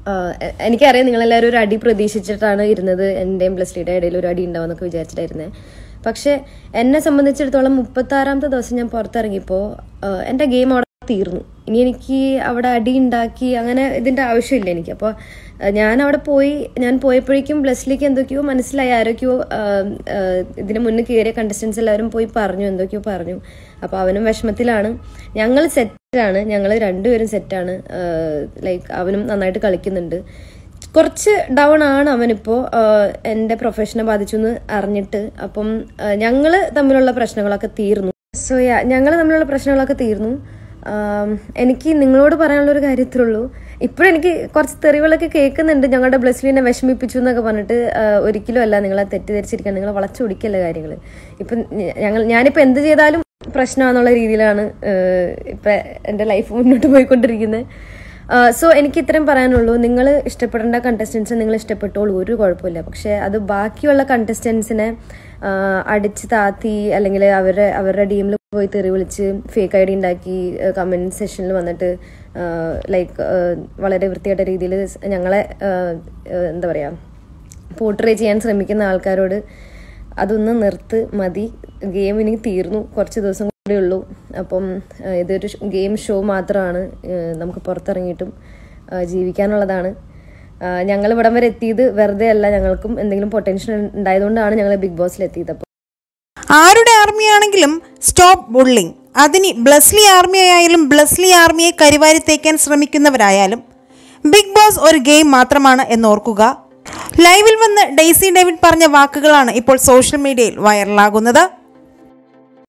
ആഹ് A- എനിക്കറിയാം നിങ്ങളെല്ലാവരും ഒരു അടി പ്രതീക്ഷിച്ചിട്ടാണ് ഇരുന്നത് എൻ്റെയും ബ്ലസ്ലിയുടെ ഇടയിൽ ഒരു അടി ഉണ്ടാവുമെന്നൊക്കെ വിചാരിച്ചിട്ടായിരുന്നത് പക്ഷെ എന്നെ സംബന്ധിച്ചിടത്തോളം മുപ്പത്തി ആറാമത്തെ ദിവസം ഞാൻ പുറത്തിറങ്ങിയപ്പോൾ ആഹ് എൻ്റെ ഗെയിം അവിടെ തീർന്നു ഇനി എനിക്ക് അവിടെ അടി ഉണ്ടാക്കി അങ്ങനെ ഇതിൻ്റെ ആവശ്യമില്ല എനിക്ക് അപ്പോൾ ഞാൻ അവിടെ പോയി ഞാൻ പോയപ്പോഴേക്കും ബ്ലസ്ലിക്ക് എന്തൊക്കെയോ മനസ്സിലായി ആരൊക്കെയോ ആഹ്, ആഹ്, ഇതിന് മുന്നേ കയറിയ കണ്ടസ്റ്റൻസ് എല്ലാവരും പോയി പറഞ്ഞു എന്തൊക്കെയോ പറഞ്ഞു അപ്പോൾ അവനും വിഷമത്തിലാണ് ഞങ്ങൾ സെറ്റാണ് ഞങ്ങൾ രണ്ടുപേരും സെറ്റാണ് ലൈക്ക് അവനും നന്നായിട്ട് കളിക്കുന്നുണ്ട് കുറച്ച് ഡൗൺ ആണ് അവനിപ്പോൾ എൻ്റെ പ്രൊഫഷനെ ബാധിച്ചു എന്ന് അറിഞ്ഞിട്ട് അപ്പം ഞങ്ങൾ തമ്മിലുള്ള പ്രശ്നങ്ങളൊക്കെ തീർന്നു സോ യാ ഞങ്ങൾ തമ്മിലുള്ള പ്രശ്നങ്ങളൊക്കെ തീർന്നു ആം, എനിക്ക് നിങ്ങളോട് പറയാനുള്ള ഒരു കാര്യത്തിലുള്ളൂ ഇപ്പോഴും എനിക്ക് കുറച്ച് തെറികളൊക്കെ കേൾക്കുന്നുണ്ട് ഞങ്ങളുടെ ബ്ലസ്ലിനെ വിഷമിപ്പിച്ചു എന്നൊക്കെ പറഞ്ഞിട്ട് ആ, ഒരിക്കലും അല്ല നിങ്ങളെ തെറ്റിദ്ധരിച്ചിരിക്കാൻ നിങ്ങളെ വളച്ചൊടിക്കല്ല കാര്യങ്ങൾ ഇപ്പം ഞ- ഞങ്ങൾ ഞാനിപ്പോൾ എന്ത് ചെയ്താലും പ്രശ്നമാണെന്നുള്ള രീതിയിലാണ് ഇപ്പം എൻ്റെ ലൈഫ് മുന്നോട്ട് പോയിക്കൊണ്ടിരിക്കുന്നത് സോ എനിക്ക് ഇത്രയും പറയാനുള്ളൂ നിങ്ങൾ ഇഷ്ടപ്പെടേണ്ട കണ്ടസ്റ്റൻസിനെ നിങ്ങൾ ഇഷ്ടപ്പെട്ടോളൂ ഒരു കുഴപ്പമില്ല പക്ഷേ അത് ബാക്കിയുള്ള കണ്ടസ്റ്റൻസിനെ അടിച്ച് താത്തി അല്ലെങ്കിൽ അവരെ അവരുടെ ഡീമിൽ പോയി തെറി വിളിച്ച് ഫേക്ക് ഐ ഡി ഉണ്ടാക്കി കമൻറ്റ് സെഷനിൽ വന്നിട്ട് ലൈക്ക് വളരെ വൃത്തിയായിട്ട രീതിയിൽ ഞങ്ങളെ ആ, ആ, എന്താ പറയുക പോർട്രേ ചെയ്യാൻ ശ്രമിക്കുന്ന ആൾക്കാരോട് അതൊന്ന് നിർത്ത് മതി ഗെയിം ഇനി തീർന്നു കുറച്ച് ദിവസം കൂടെ ഉള്ളൂ അപ്പം ആ, ഇതൊരു ഗെയിം ഷോ മാത്രമാണ് ആ, നമുക്ക് പുറത്തിറങ്ങിയിട്ടും ആ, ജീവിക്കാനുള്ളതാണ് ഞങ്ങൾ ഇവിടം വരെ എത്തിയത് വെറുതെ അല്ല ഞങ്ങൾക്കും എന്തെങ്കിലും പൊട്ടൻഷ്യൽ ഉണ്ടായതുകൊണ്ടാണ് ഞങ്ങൾ ബിഗ് ബോസിൽ എത്തിയത് അപ്പോൾ ആരുടെ ആർമിയാണെങ്കിലും സ്റ്റോപ്പ് ബുള്ളിങ് അതിന് ബ്ലസ്ലി ആർമിയായാലും ബ്ലസ്ലി ആർമിയെ കരിവാരി തേക്കാൻ ശ്രമിക്കുന്നവരായാലും ബിഗ് ബോസ് ഒരു ഗെയിം മാത്രമാണ് എന്നോർക്കുക ലൈവിൽ വന്ന് ഡെയ്സി ഡേവിഡ് പറഞ്ഞ വാക്കുകളാണ് ഇപ്പോൾ സോഷ്യൽ മീഡിയയിൽ വൈറലാകുന്നത്